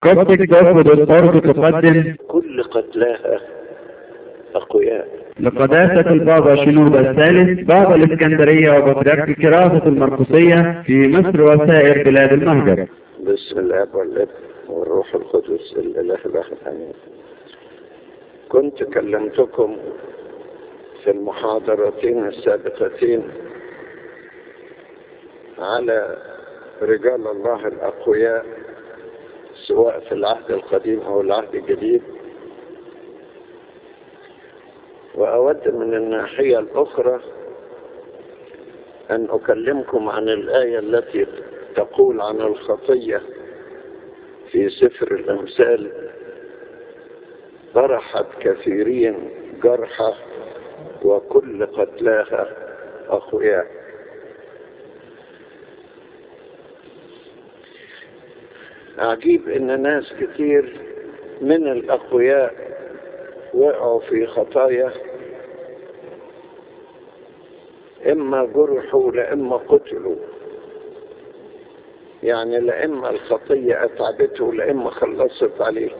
كوبتك دوت دوت تقدم كل قتلاها أقوياء لقداسة البابا شنودة الثالث بابا الإسكندرية وبطريرك كراسة المرقسية في مصر وسائر بلاد المهجر بسم الاب والابن والروح القدس الاله الاخر امين كنت كلمتكم في المحاضرتين السابقتين على رجال الله الاقوياء سواء في العهد القديم او العهد الجديد واود من الناحيه الاخرى ان اكلمكم عن الايه التي تقول عن الخطية في سفر الأمثال طرحت كثيرين جرحى وكل قتلاها أخويا عجيب إن ناس كتير من الأقوياء وقعوا في خطايا إما جرحوا لإما قتلوا يعني لإما الخطية أتعبته لإما خلصت عليه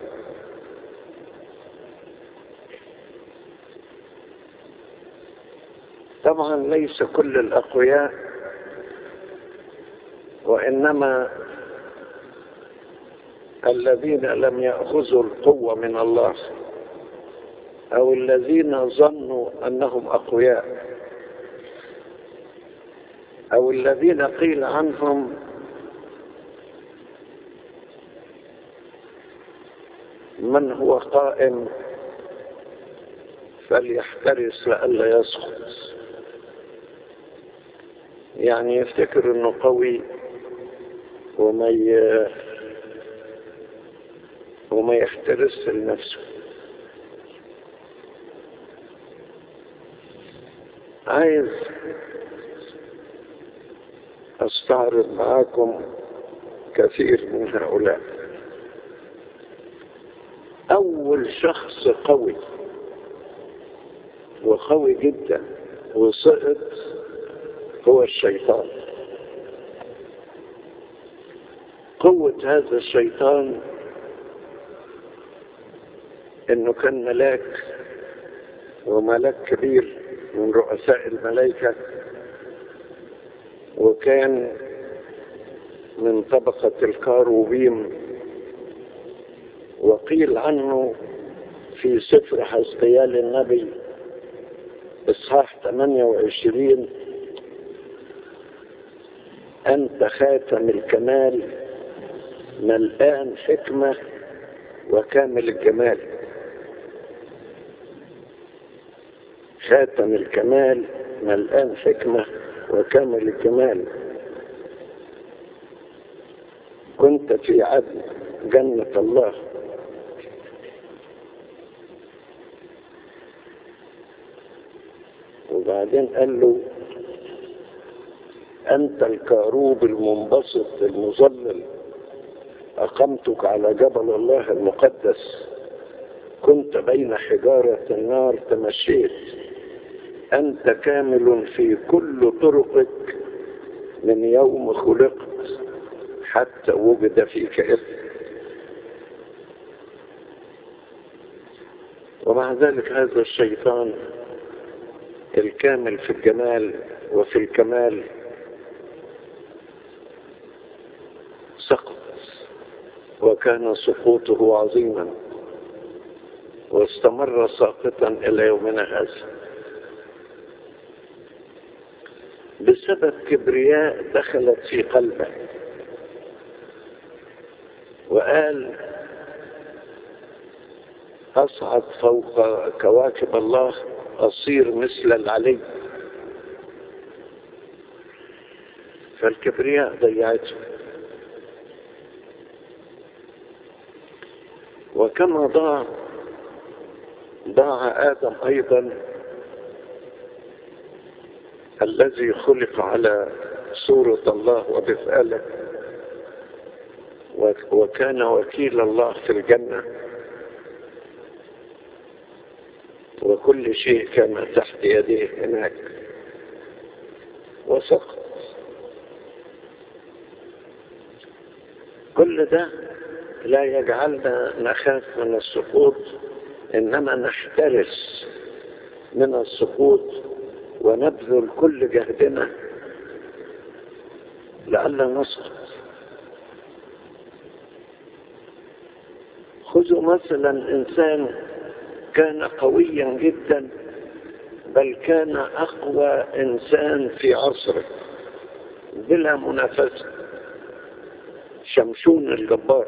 طبعا ليس كل الأقوياء وإنما الذين لم يأخذوا القوة من الله أو الذين ظنوا أنهم أقوياء أو الذين قيل عنهم من هو قائم فليحترس لئلا يسقط يعني يفتكر انه قوي وما ي... وما يحترس لنفسه عايز استعرض معاكم كثير من هؤلاء أول شخص قوي وقوي جدا وسقط هو الشيطان قوة هذا الشيطان انه كان ملاك وملاك كبير من رؤساء الملائكة وكان من طبقة الكاروبيم وقيل عنه في سفر حزقيال النبي إصحاح 28 أنت خاتم الكمال ملآن حكمة وكامل الجمال خاتم الكمال ملآن حكمة وكامل الجمال كنت في عدن جنة الله وبعدين قال له أنت الكاروب المنبسط المظلل أقمتك على جبل الله المقدس كنت بين حجارة النار تمشيت أنت كامل في كل طرقك من يوم خلقت حتى وجد فيك ابن ومع ذلك هذا الشيطان الكامل في الجمال وفي الكمال سقط وكان سقوطه عظيما واستمر ساقطا الى يومنا هذا بسبب كبرياء دخلت في قلبه وقال اصعد فوق كواكب الله أصير مثل العلي فالكبرياء ضيعته وكما ضاع ضاع آدم أيضا الذي خلق على صورة الله وبفعله وكان وكيل الله في الجنة وكل شيء كان تحت يديه هناك وسقط كل ده لا يجعلنا نخاف من السقوط إنما نحترس من السقوط ونبذل كل جهدنا لئلا نسقط خذوا مثلا إنسان كان قويا جدا بل كان أقوى إنسان في عصره بلا منافسة شمشون الجبار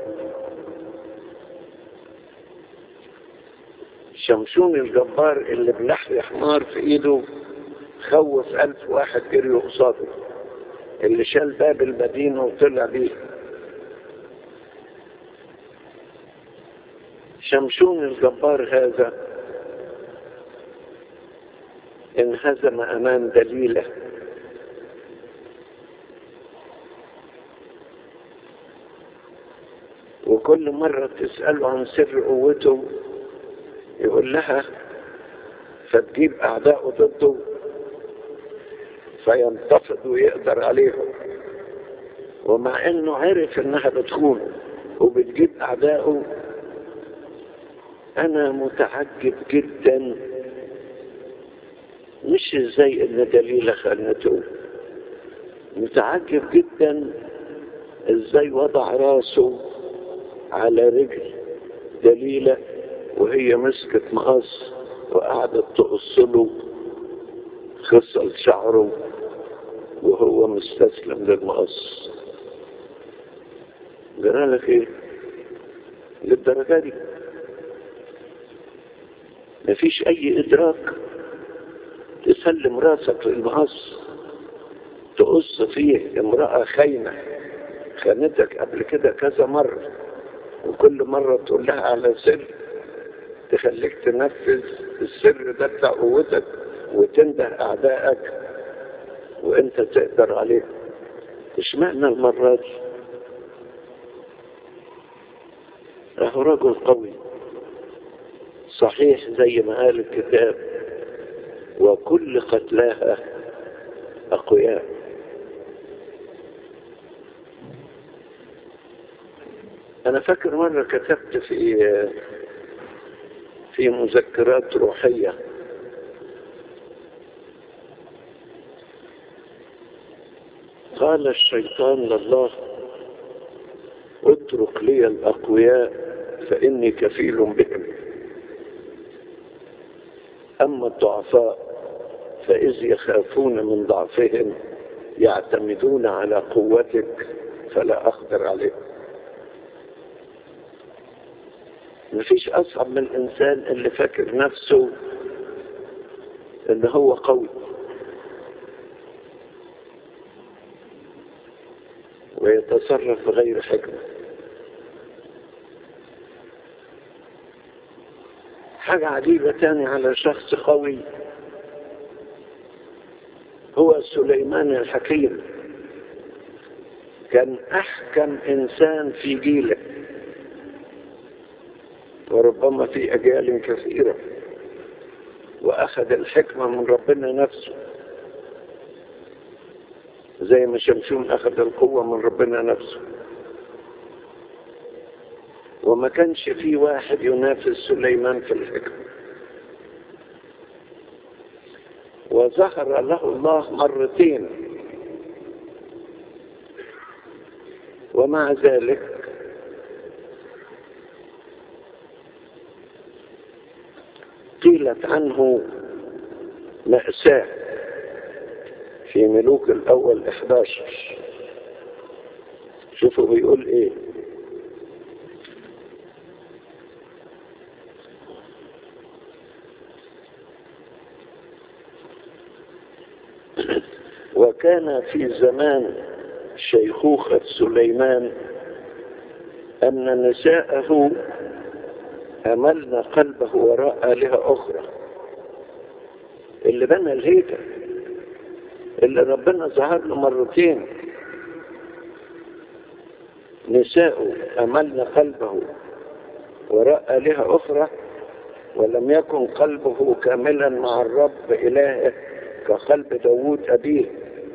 شمشون الجبار اللي بلحم حمار في ايده خوف ألف واحد جري قصاده اللي شال باب المدينة وطلع بيه شمشون الجبار هذا انهزم أمام دليله وكل مرة تسأله عن سر قوته يقول لها فتجيب أعداءه ضده فينتفض ويقدر عليهم ومع انه عرف انها بتخونه وبتجيب اعدائه انا متعجب جدا مش ازاي ان دليلة خانته متعجب جدا ازاي وضع راسه على رجل دليلة وهي مسكت مقص وقعدت تقص له خصل شعره وهو مستسلم للمقص جرالك ايه للدرجة دي مفيش اي ادراك تسلم راسك للمقص تقص فيه امرأة خاينة خانتك قبل كده كذا مرة وكل مرة تقول لها على سر تخليك تنفذ السر ده بتاع قوتك وتنده أعدائك وانت تقدر عليه اشمعنى المرة دي راهو رجل قوي صحيح زي ما قال الكتاب وكل قتلاها أقوياء أنا فاكر مرة كتبت في في مذكرات روحية قال الشيطان لله اترك لي الأقوياء فإني كفيل بهم أما الضعفاء فإذ يخافون من ضعفهم يعتمدون على قوتك فلا أقدر عليهم مفيش أصعب من الإنسان اللي فاكر نفسه إن هو قوي ويتصرف بغير حكمة حاجة عجيبة تاني على شخص قوي هو سليمان الحكيم كان أحكم إنسان في جيله وربما في أجيال كثيرة وأخذ الحكمة من ربنا نفسه زي ما شمشون أخذ القوة من ربنا نفسه وما كانش في واحد ينافس سليمان في الحكمة وظهر له الله مرتين ومع ذلك قيلت عنه مأساة في ملوك الأول 11 شوفوا بيقول إيه وكان في زمان شيخوخة سليمان أن نساءه أملن قلبه وراء آلهة أخرى اللي بنى الهيكل اللي ربنا ظهر له مرتين نساء أملن قلبه وراء آلهة أخرى ولم يكن قلبه كاملا مع الرب إلهه كقلب داوود أبيه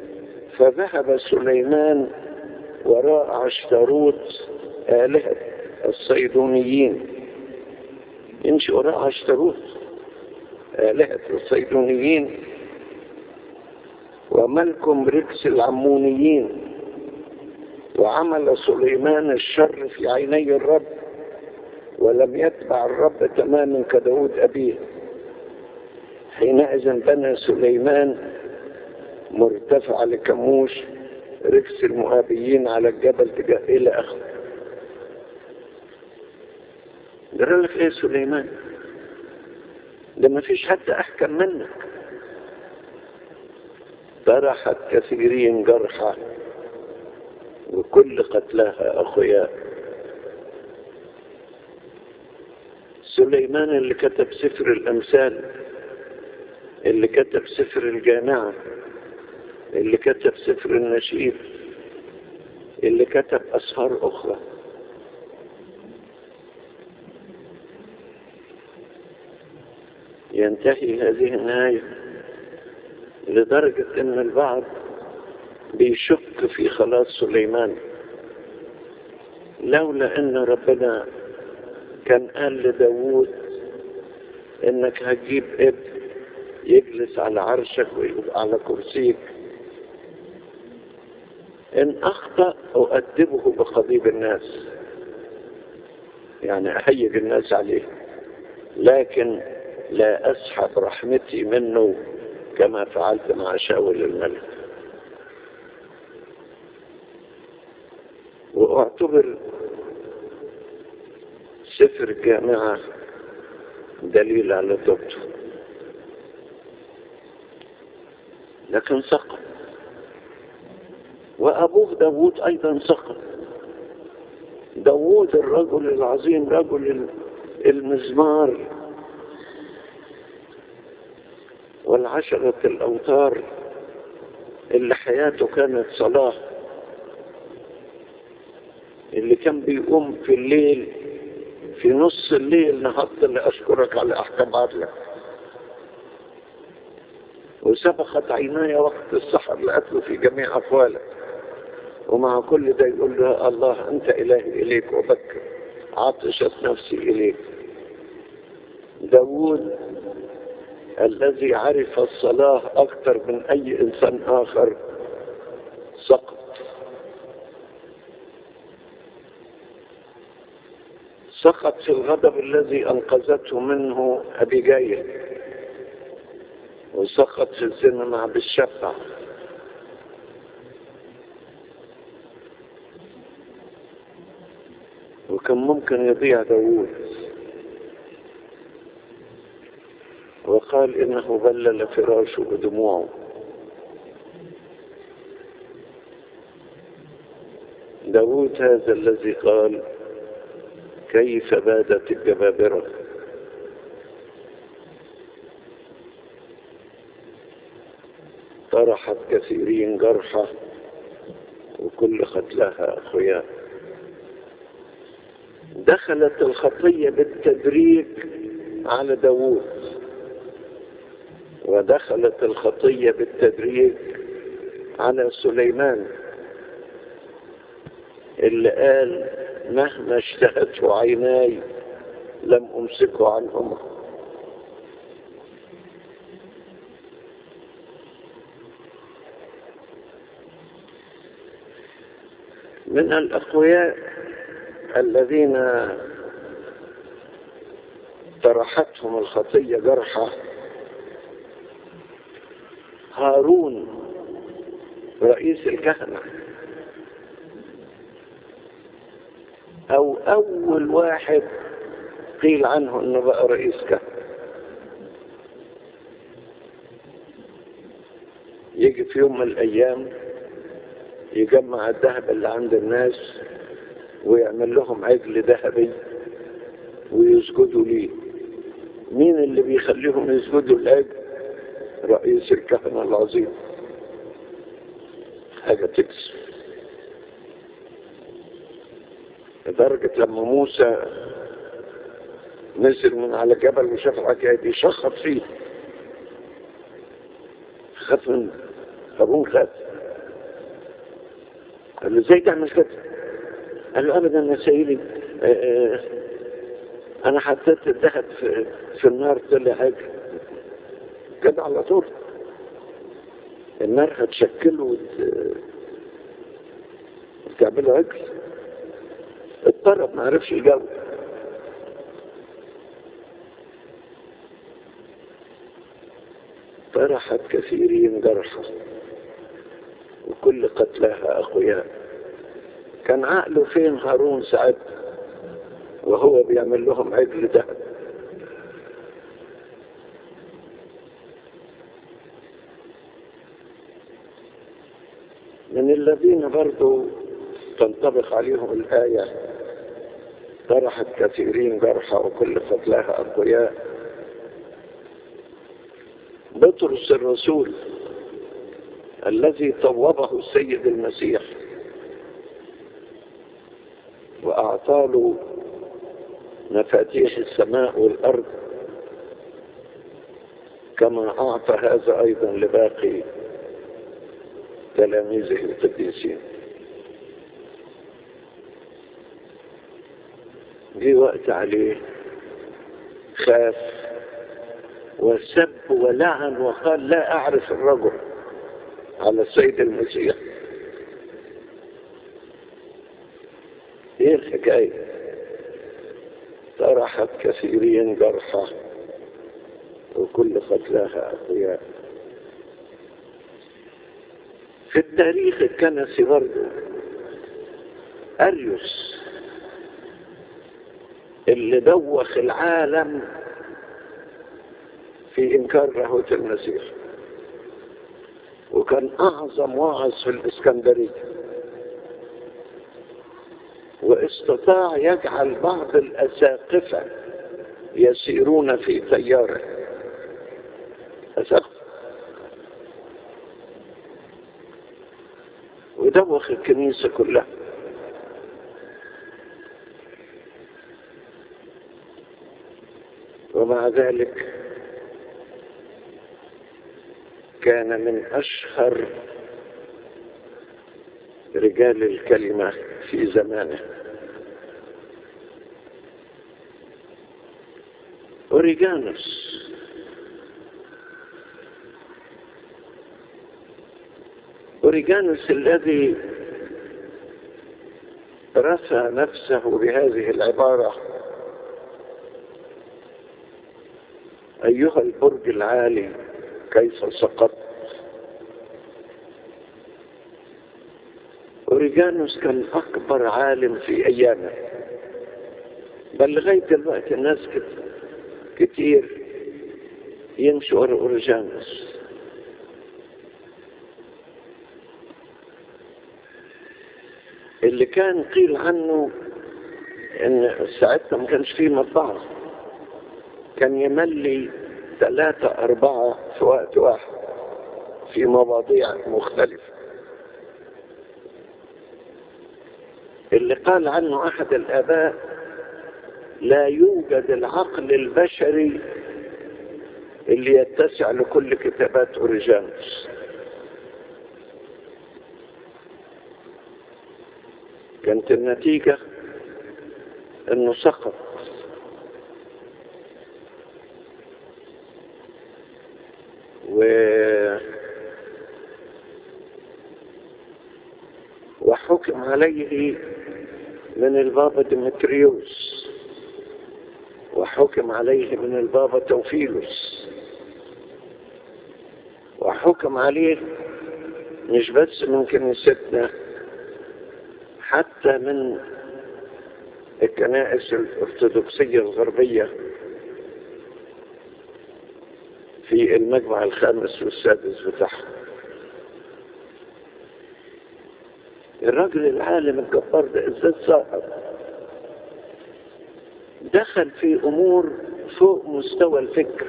فذهب سليمان وراء عشتروت آلهة الصيدونيين يمشي وراء عشتروت آلهة الصيدونيين وملكم ركس العمونيين وعمل سليمان الشر في عيني الرب ولم يتبع الرب تماما كداود أبيه حينئذ بنى سليمان مرتفع لكموش ركس المؤابيين على الجبل تجاه إلى آخره جرى لك ايه سليمان ده ما فيش حد احكم منك طرحت كثيرين جرحى وكل قتلاها اخويا سليمان اللي كتب سفر الامثال اللي كتب سفر الجامعة اللي كتب سفر النشيد اللي كتب اسفار اخرى ينتهي هذه النهاية لدرجة ان البعض بيشك في خلاص سليمان لولا ان ربنا كان قال لداود انك هتجيب ابن يجلس على عرشك ويبقى على كرسيك ان اخطأ اؤدبه بقضيب الناس يعني اهيج الناس عليه لكن لا أسحب رحمتي منه كما فعلت مع شاول الملك وأعتبر سفر الجامعة دليل على توبته لكن سقط وأبوه داود أيضا سقط داود الرجل العظيم رجل المزمار والعشرة الأوتار اللي حياته كانت صلاة اللي كان بيقوم في الليل في نص الليل نهضت لأشكرك على أحكام عدلك وسبخت عيناي وقت السحر لأتلو في جميع أقوالك ومع كل ده يقول له الله أنت إلهي إليك وبكر عطشت نفسي إليك داود الذي عرف الصلاة أكثر من أي إنسان آخر سقط سقط في الغضب الذي أنقذته منه أبيجايل وسقط في الزنا مع بالشفع وكان ممكن يضيع داوود وقال إنه بلل فراشه بدموعه داود هذا الذي قال كيف بادت الجبابرة طرحت كثيرين جرحى وكل قتلها أخويا دخلت الخطية بالتدريج على داوود ودخلت الخطية بالتدريج على سليمان اللي قال مهما اشتهته عيناي لم أمسكه عنهما من الأقوياء الذين طرحتهم الخطية جرحى هارون رئيس الكهنة أو أول واحد قيل عنه أنه بقى رئيس كهنة يجي في يوم من الأيام يجمع الذهب اللي عند الناس ويعمل لهم عجل ذهبي ويسجدوا ليه مين اللي بيخليهم يسجدوا العجل رئيس الكهنة العظيم حاجة تكسب لدرجة لما موسى نزل من على جبل وشاف الحكاية دي شخط فيه خاف من هارون خاف قال له ازاي تعمل كده؟ قال له ابدا يا سيدي آه، انا حطيت الذهب في, في النار طلع عجل كده على طول النار هتشكله وت... وتعمله عجل اضطرب ما عرفش يجاوب فرحت كثيرين جرحى وكل قتلاها أقوياء كان عقله فين هارون ساعتها وهو بيعمل لهم عجل ذهب من الذين برضو تنطبق عليهم الآية طرحت كثيرين جرحى وكل قتلاها أقوياء بطرس الرسول الذي طوبه السيد المسيح وأعطى له مفاتيح السماء والأرض كما أعطى هذا أيضا لباقي تلاميذه القديسين جه وقت عليه خاف وسب ولعن وقال لا أعرف الرجل على السيد المسيح ايه الحكاية طرحت كثيرين جرحى وكل قتلاها أقوياء في التاريخ الكنسي برضه أريوس اللي دوخ العالم في إنكار لاهوت المسيح وكان أعظم واعظ في الإسكندرية واستطاع يجعل بعض الأساقفة يسيرون في تياره أساقفة ودوخ الكنيسة كلها ومع ذلك كان من أشهر رجال الكلمة في زمانه أوريجانوس أوريجانوس الذي رثى نفسه بهذه العبارة أيها البرج العالي كيف سقطت أوريجانوس كان أكبر عالم في أيامه بل لغاية دلوقتي الناس كتير يمشوا ورا أوريجانوس اللي كان قيل عنه ان ساعتها ما كانش فيه مطبعة كان يملي ثلاثة أربعة في وقت واحد في مواضيع مختلفة اللي قال عنه أحد الآباء لا يوجد العقل البشري اللي يتسع لكل كتابات أوريجانوس كانت النتيجة انه سقط و وحكم عليه من البابا ديمتريوس وحكم عليه من البابا توفيلوس وحكم عليه مش بس من كنيستنا حتى من الكنائس الأرثوذكسية الغربية في المجمع الخامس والسادس بتاعها الراجل العالم الجبار ده ازاي صاحب دخل في امور فوق مستوى الفكر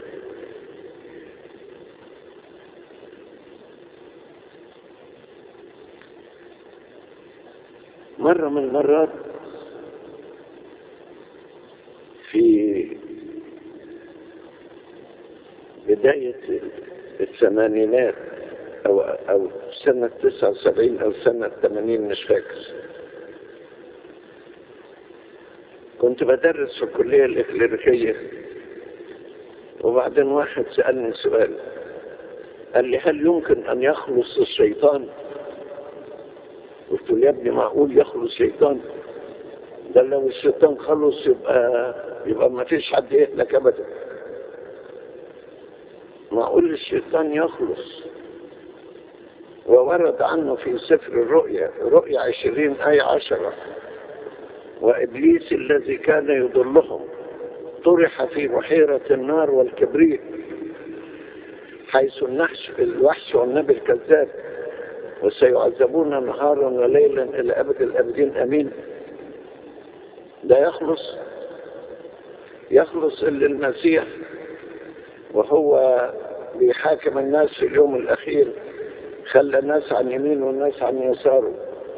مرة من المرات في بداية الثمانينات أو, أو سنة 79 أو سنة 80 مش فاكر كنت بدرس في الكلية الإكليريكية وبعدين واحد سألني سؤال قال لي هل يمكن أن يخلص الشيطان قلت له يا ابني معقول يخلص شيطان ده لو الشيطان خلص يبقى يبقى ما فيش حد يهلك أبدا معقول الشيطان يخلص وورد عنه في سفر الرؤيا رؤيا عشرين آية عشرة وإبليس الذي كان يضلهم طرح في بحيرة النار والكبريت حيث النحش الوحش والنبي الكذاب وسيعذبون نهارا وليلا إلى أبد الأبدين أمين ده يخلص يخلص إلا المسيح وهو بيحاكم الناس في اليوم الأخير خلى الناس عن يمين والناس عن يساره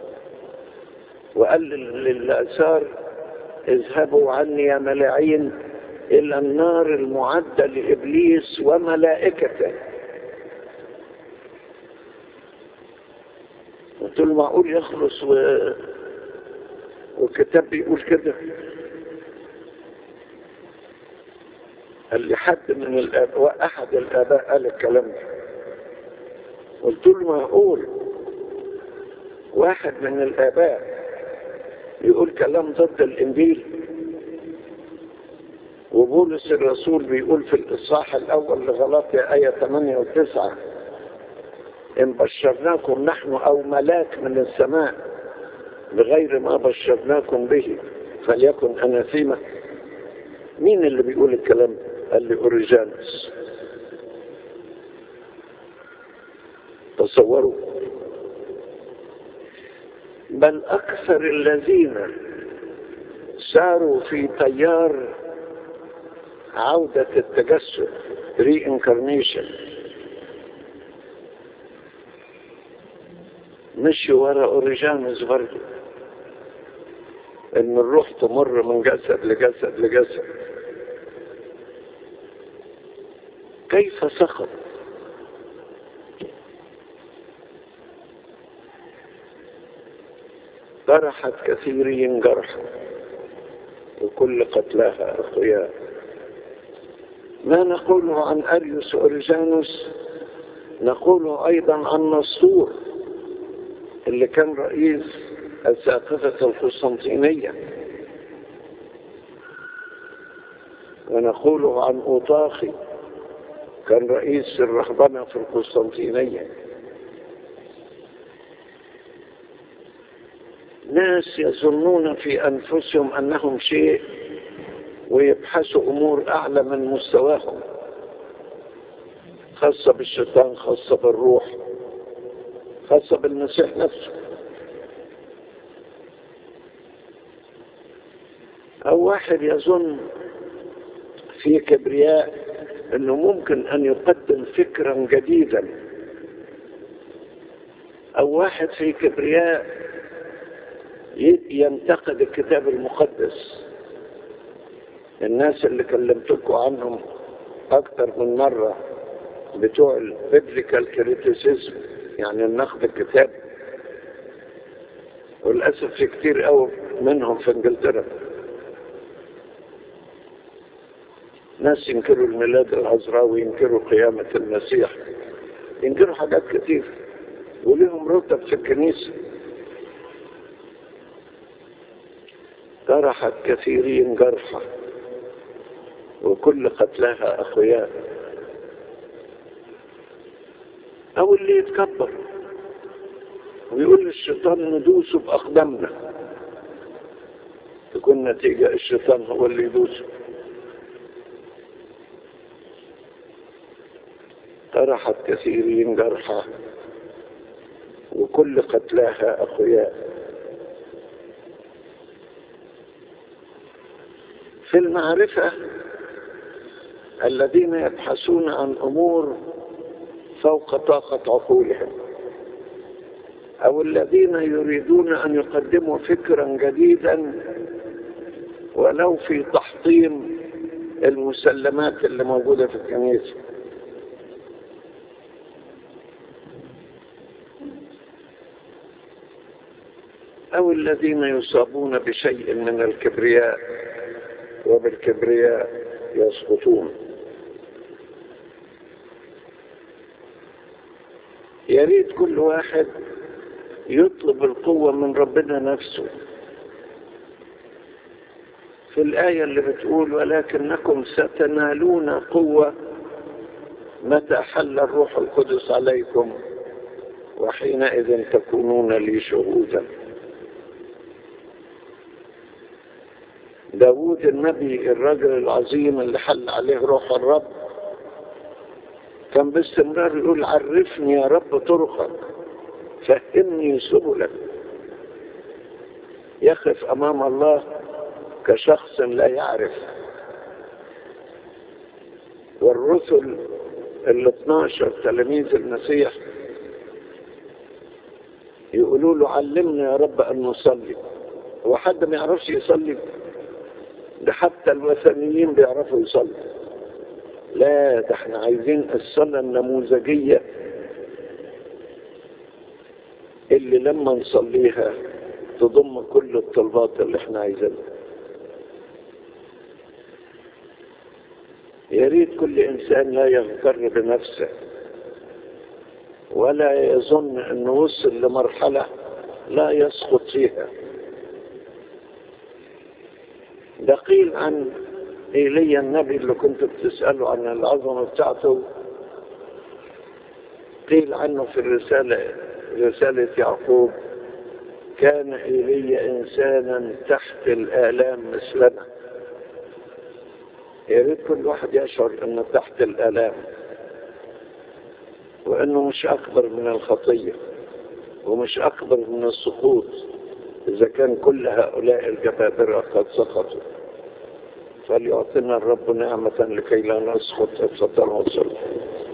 وقال للأسار اذهبوا عني يا ملاعين إلى النار المعدة لإبليس وملائكته قلت له معقول يخلص و... والكتاب بيقول كده قال لي حد من الآباء أحد الآباء قال الكلام ده قلت له معقول واحد من الآباء يقول كلام ضد الإنجيل وبولس الرسول بيقول في الإصحاح الأول لغلاطيا آية 8 و 9 إن بشرناكم نحن أو ملاك من السماء بغير ما بشرناكم به فليكن أناثيمة مين اللي بيقول الكلام قال لي أوريجانوس تصوروا بل أكثر الذين ساروا في تيار عودة التجسد ري انكارنيشن مشي ورا اوريجانوس برضه ان الروح تمر من جسد لجسد لجسد كيف سقط جرحت كثيرين جرحا وكل قتلاها أخيار ما نقوله عن أريوس أوريجانوس نقوله أيضا عن نسطور اللي كان رئيس الساقفة القسطنطينية ونقوله عن أوطاخي كان رئيس الرهبنة في القسطنطينية ناس يظنون في أنفسهم أنهم شيء ويبحثوا أمور أعلى من مستواهم خاصة بالشيطان خاصة بالروح خاصة بالمسيح نفسه أو واحد يظن في كبرياء أنه ممكن أن يقدم فكرا جديدا أو واحد في كبرياء ينتقد الكتاب المقدس الناس اللي كلمتكم عنهم أكثر من مرة بتوع البيبليكال كريتيسيزم يعني النقد الكتاب وللأسف في كتير قوي منهم في انجلترا ناس ينكروا الميلاد العذراء وينكروا قيامة المسيح ينكروا حاجات كتير وليهم رتب في الكنيسة جرحت كثيرين جرحا وكل قتلاها أخويا أو اللي يتكبر ويقول للشيطان ندوسه بأقدامنا تكون نتيجة الشيطان هو اللي يدوسه طرحت كثيرين جرحا وكل قتلاها أخويا في المعرفة الذين يبحثون عن أمور فوق طاقة عقولهم أو الذين يريدون أن يقدموا فكرا جديدا ولو في تحطيم المسلمات اللي موجودة في الكنيسة أو الذين يصابون بشيء من الكبرياء وبالكبرياء يسقطون يا ريت كل واحد يطلب القوة من ربنا نفسه في الآية اللي بتقول ولكنكم ستنالون قوة متى حل الروح القدس عليكم وحينئذ تكونون لي شهودا داود النبي الرجل العظيم اللي حل عليه روح الرب كان باستمرار يقول عرفني يا رب طرقك فهمني سبلك يقف امام الله كشخص لا يعرف والرسل ال 12 تلاميذ المسيح يقولوا له علمنا يا رب ان نصلي هو حد ما يعرفش يصلي ده حتى الوثنيين بيعرفوا يصلوا لا ده احنا عايزين الصلاة النموذجية اللي لما نصليها تضم كل الطلبات اللي احنا عايزينها يا ريت كل انسان لا يغتر بنفسه ولا يظن انه وصل لمرحلة لا يسقط فيها ده قيل عن ايليا النبي اللي كنت بتسأله عن العظمة بتاعته قيل عنه في الرسالة رسالة يعقوب كان ايليا انسانا تحت الالام مثلنا يا ريت كل واحد يشعر انه تحت الالام وانه مش اكبر من الخطية ومش اكبر من السقوط اذا كان كل هؤلاء الجبابرة قد سقطوا فليعطينا الرب نعمة لكي لا نسقط اتفضلوا وصلوا